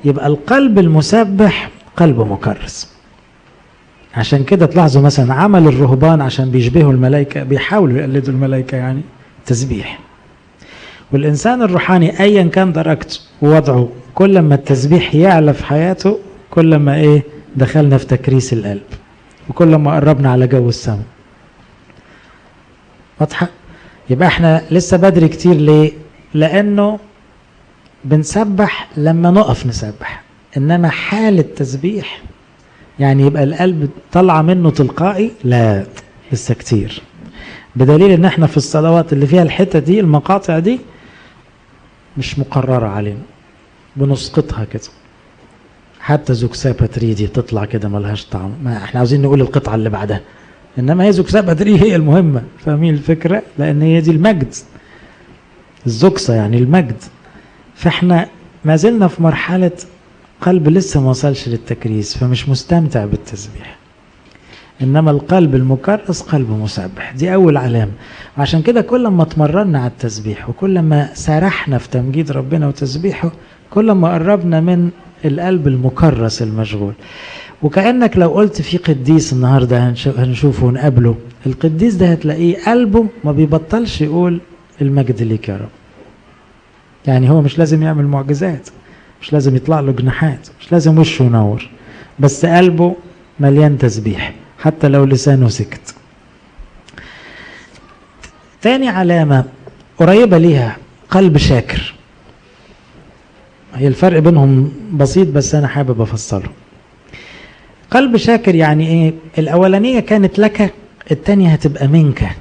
يبقى القلب المسبح قلب مكرس عشان كده تلاحظوا مثلا عمل الرهبان عشان بيشبهوا الملائكة بيحاولوا يقلدوا الملائكة يعني تسبيح والإنسان الروحاني أيا كان درجته ووضعه كل ما التسبيح يعلى في حياته كل ما إيه دخلنا في تكريس القلب وكل ما قربنا على جو السماء واضحة يبقى احنا لسه بدري كتير ليه لأنه بنسبح لما نقف نسبح إنما حالة تسبيح يعني يبقى القلب طلع منه تلقائي لا لسه كتير بدليل ان احنا في الصلوات اللي فيها الحته دي المقاطع دي مش مقرره علينا بنسقطها كده حتى زوكسابا تريدي تطلع كده ملهاش طعم ما احنا عاوزين نقول القطعه اللي بعدها انما هي زوكسابا تري هي المهمه فاهمين الفكره لان هي دي المجد الزوكسه يعني المجد فاحنا ما زلنا في مرحله قلب لسه ما وصلش للتكريس فمش مستمتع بالتسبيح انما القلب المكرس قلب مسبح دي اول علامه وعشان كده كل ما اتمرنا على التسبيح وكل ما سرحنا في تمجيد ربنا وتسبيحه كل ما قربنا من القلب المكرس المشغول وكانك لو قلت في قديس النهارده هنشوفه ونقابله القديس ده هتلاقيه قلبه ما بيبطلش يقول المجد ليك يا رب يعني هو مش لازم يعمل معجزات مش لازم يطلع له جناحات مش لازم وشه ينور بس قلبه مليان تسبيح حتى لو لسانه سكت تاني علامة قريبة ليها قلب شاكر هي الفرق بينهم بسيط بس أنا حابب أفصله قلب شاكر يعني إيه الأولانية كانت لك التانية هتبقى منك إيه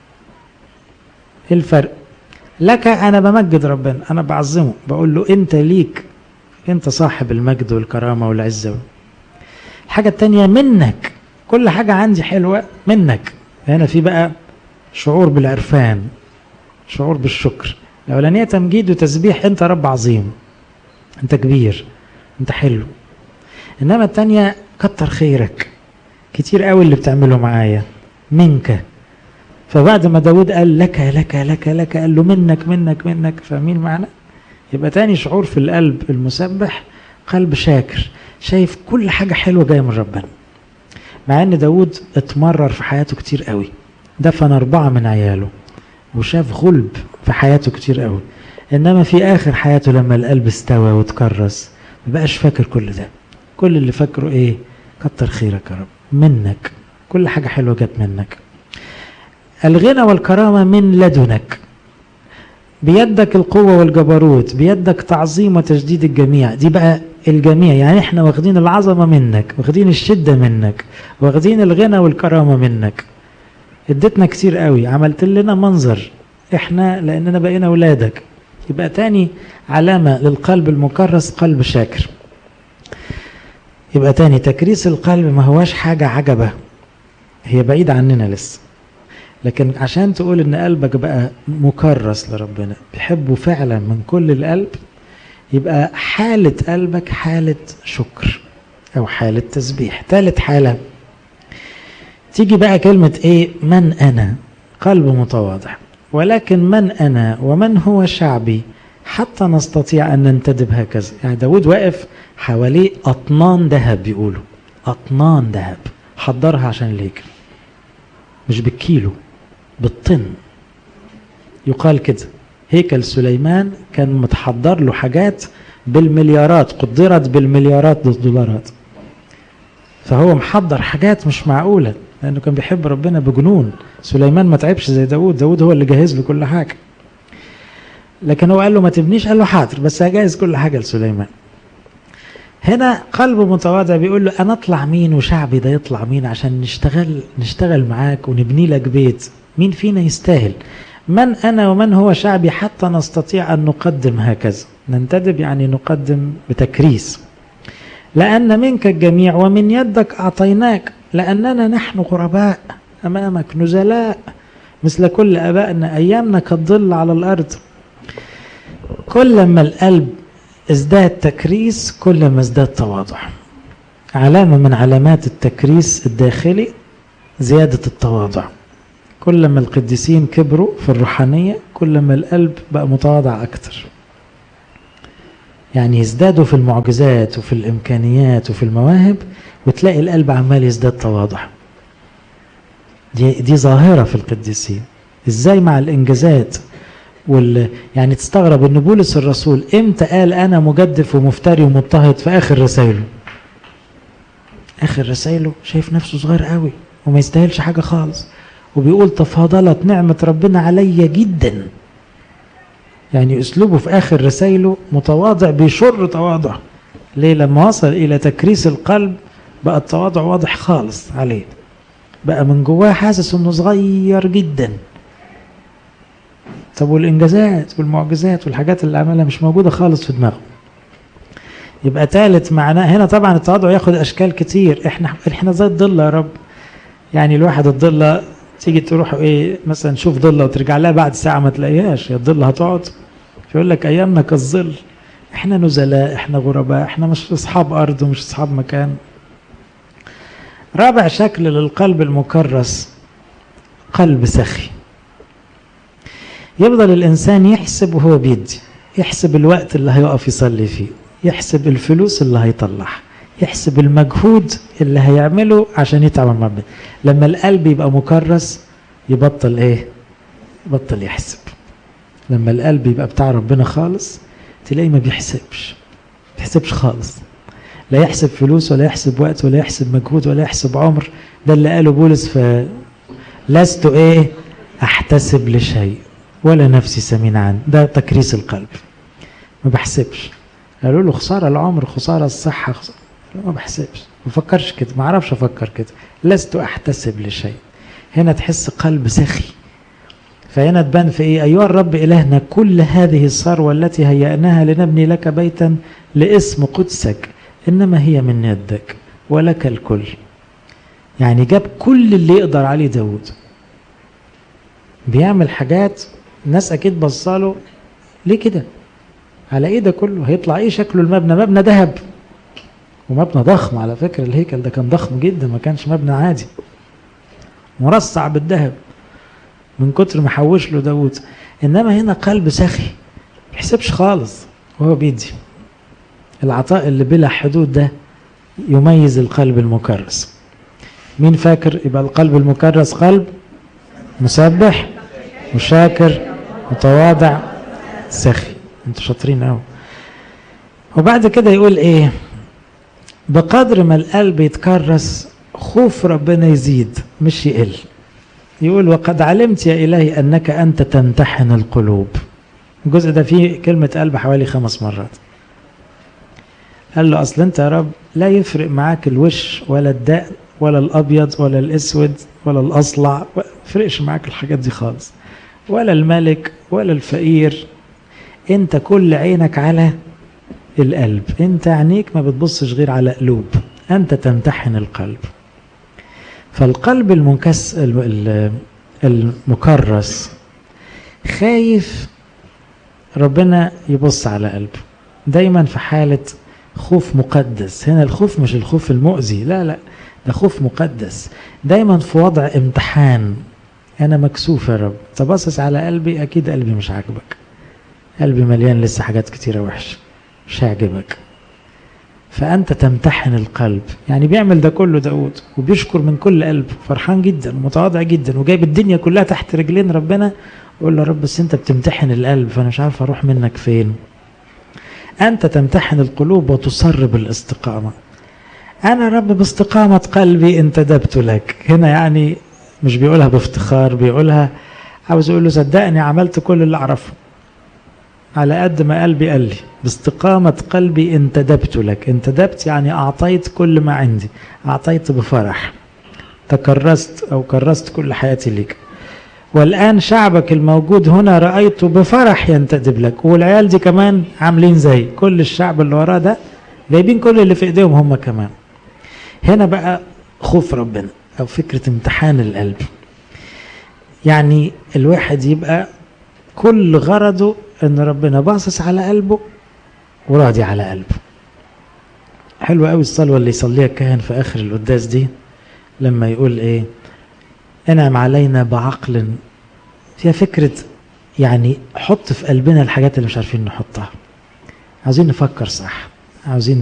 الفرق لك أنا بمجد ربنا أنا بعظمه بقول له أنت ليك أنت صاحب المجد والكرامة والعزة الحاجة التانية منك كل حاجة عندي حلوة منك هنا في بقى شعور بالعرفان شعور بالشكر الأولانية تمجيد وتسبيح أنت رب عظيم أنت كبير أنت حلو إنما التانية كتر خيرك كتير قوي اللي بتعمله معايا منك فبعد ما داود قال لك لك لك لك قال له منك منك منك فاهمين معنى يبقى تاني شعور في القلب المسبح قلب شاكر شايف كل حاجة حلوة جاية من ربنا مع ان داود اتمرر في حياته كتير قوي دفن اربعة من عياله وشاف غلب في حياته كتير قوي انما في اخر حياته لما القلب استوى وتكرس مبقاش فاكر كل ده كل اللي فاكره ايه كتر خيرك يا رب منك كل حاجة حلوة جت منك الغنى والكرامة من لدنك بيدك القوة والجبروت بيدك تعظيم وتجديد الجميع دي بقى الجميع يعني احنا واخدين العظمة منك واخدين الشدة منك واخدين الغنى والكرامة منك اديتنا كتير قوي عملت لنا منظر احنا لاننا بقينا اولادك يبقى تاني علامة للقلب المكرس قلب شاكر يبقى تاني تكريس القلب ما هواش حاجة عجبة هي بعيدة عننا لسه لكن عشان تقول ان قلبك بقى مكرس لربنا بيحبه فعلا من كل القلب يبقى حالة قلبك حالة شكر أو حالة تسبيح ثالث حالة تيجي بقى كلمة إيه من أنا قلب متواضع ولكن من أنا ومن هو شعبي حتى نستطيع أن ننتدب هكذا يعني داود واقف حواليه أطنان ذهب بيقولوا أطنان ذهب حضرها عشان الهيكل مش بالكيلو بالطن يقال كده هيكل سليمان كان متحضر له حاجات بالمليارات قدرت بالمليارات الدولارات فهو محضر حاجات مش معقولة لأنه كان بيحب ربنا بجنون سليمان ما تعبش زي داود داود هو اللي جهز له كل حاجة لكن هو قال له ما تبنيش قال له حاضر بس هجهز كل حاجة لسليمان هنا قلب متواضع بيقول له انا اطلع مين وشعبي ده يطلع مين عشان نشتغل نشتغل معاك ونبني لك بيت مين فينا يستاهل من أنا ومن هو شعبي حتى نستطيع أن نقدم هكذا ننتدب يعني نقدم بتكريس لأن منك الجميع ومن يدك أعطيناك لأننا نحن غرباء أمامك نزلاء مثل كل أبائنا أيامنا كالظل على الأرض كلما القلب ازداد تكريس كلما ازداد تواضع علامة من علامات التكريس الداخلي زيادة التواضع كلما القديسين كبروا في الروحانية كلما القلب بقى متواضع أكتر يعني يزدادوا في المعجزات وفي الإمكانيات وفي المواهب وتلاقي القلب عمال يزداد تواضع دي, دي ظاهرة في القديسين ازاي مع الانجازات وال يعني تستغرب ان بولس الرسول امتى قال انا مجدف ومفتري ومضطهد في اخر رسائله اخر رسائله شايف نفسه صغير قوي وما يستاهلش حاجه خالص وبيقول تفاضلت نعمه ربنا عليا جدا يعني اسلوبه في اخر رسائله متواضع بيشر تواضع ليه لما وصل الى تكريس القلب بقى التواضع واضح خالص عليه بقى من جواه حاسس انه صغير جدا طب والانجازات والمعجزات والحاجات اللي عملها مش موجوده خالص في دماغه يبقى ثالث معناه هنا طبعا التواضع ياخد اشكال كتير احنا احنا زي الضله يا رب يعني الواحد الضله تيجي تروح ايه مثلا شوف ضله وترجع لها بعد ساعه ما تلاقيهاش يا الضله هتقعد يقول لك ايامنا كالظل احنا نزلاء احنا غرباء احنا مش اصحاب ارض ومش اصحاب مكان رابع شكل للقلب المكرس قلب سخي يفضل الإنسان يحسب وهو بيدي يحسب الوقت اللي هيقف يصلي فيه يحسب الفلوس اللي هيطلعها يحسب المجهود اللي هيعمله عشان يتعب مع ربنا لما القلب يبقى مكرس يبطل ايه يبطل يحسب لما القلب يبقى بتاع ربنا خالص تلاقيه ما بيحسبش ما بيحسبش خالص لا يحسب فلوس ولا يحسب وقت ولا يحسب مجهود ولا يحسب عمر ده اللي قاله بولس في لست ايه احتسب لشيء ولا نفسي سمين عنه ده تكريس القلب ما بحسبش قالوا له خساره العمر خساره الصحه خسارة. ما بحسبش ما بفكرش كده ما اعرفش افكر كده لست احتسب لشيء هنا تحس قلب سخي فهنا تبان في ايه ايها الرب الهنا كل هذه الثروه التي هيأناها لنبني لك بيتا لاسم قدسك انما هي من يدك ولك الكل يعني جاب كل اللي يقدر عليه داود بيعمل حاجات الناس اكيد بصاله ليه كده على ايه ده كله هيطلع ايه شكله المبنى مبنى ذهب ومبنى ضخم على فكرة الهيكل ده كان ضخم جدا ما كانش مبنى عادي مرصع بالذهب من كتر ما حوش له داود انما هنا قلب سخي ما يحسبش خالص وهو بيدي العطاء اللي بلا حدود ده يميز القلب المكرس مين فاكر يبقى القلب المكرس قلب مسبح وشاكر متواضع سخي انتوا شاطرين قوي وبعد كده يقول ايه بقدر ما القلب يتكرس خوف ربنا يزيد مش يقل يقول وقد علمت يا إلهي أنك أنت تمتحن القلوب الجزء ده فيه كلمة قلب حوالي خمس مرات قال له أصل أنت يا رب لا يفرق معاك الوش ولا الدقن ولا الأبيض ولا الأسود ولا الأصلع ما يفرقش معاك الحاجات دي خالص ولا الملك ولا الفقير أنت كل عينك على القلب أنت عينيك ما بتبصش غير على قلوب أنت تمتحن القلب فالقلب المكس المكرس خايف ربنا يبص على قلبه دايما في حالة خوف مقدس هنا الخوف مش الخوف المؤذي لا لا ده خوف مقدس دايما في وضع امتحان انا مكسوف يا رب تبصص على قلبي اكيد قلبي مش عاجبك قلبي مليان لسه حاجات كتيرة وحشة مش هيعجبك فأنت تمتحن القلب يعني بيعمل ده كله داود وبيشكر من كل قلب فرحان جدا متواضع جدا وجايب الدنيا كلها تحت رجلين ربنا يقول له رب بس انت بتمتحن القلب فانا مش عارف اروح منك فين انت تمتحن القلوب وتصر بالاستقامه انا رب باستقامه قلبي انتدبت لك هنا يعني مش بيقولها بافتخار بيقولها عاوز اقول له صدقني عملت كل اللي اعرفه على قد ما قلبي قال لي باستقامة قلبي انتدبت لك انتدبت يعني أعطيت كل ما عندي أعطيت بفرح تكرست أو كرست كل حياتي لك والآن شعبك الموجود هنا رأيته بفرح ينتدب لك والعيال دي كمان عاملين زي كل الشعب اللي وراه ده جايبين كل اللي في ايديهم هم كمان هنا بقى خوف ربنا أو فكرة امتحان القلب يعني الواحد يبقى كل غرضه ان ربنا باصص على قلبه وراضي على قلبه حلوة قوي الصلوة اللي يصليها الكاهن في آخر القداس دي لما يقول إيه انعم علينا بعقل فيها فكرة يعني حط في قلبنا الحاجات اللي مش عارفين نحطها عاوزين نفكر صح عاوزين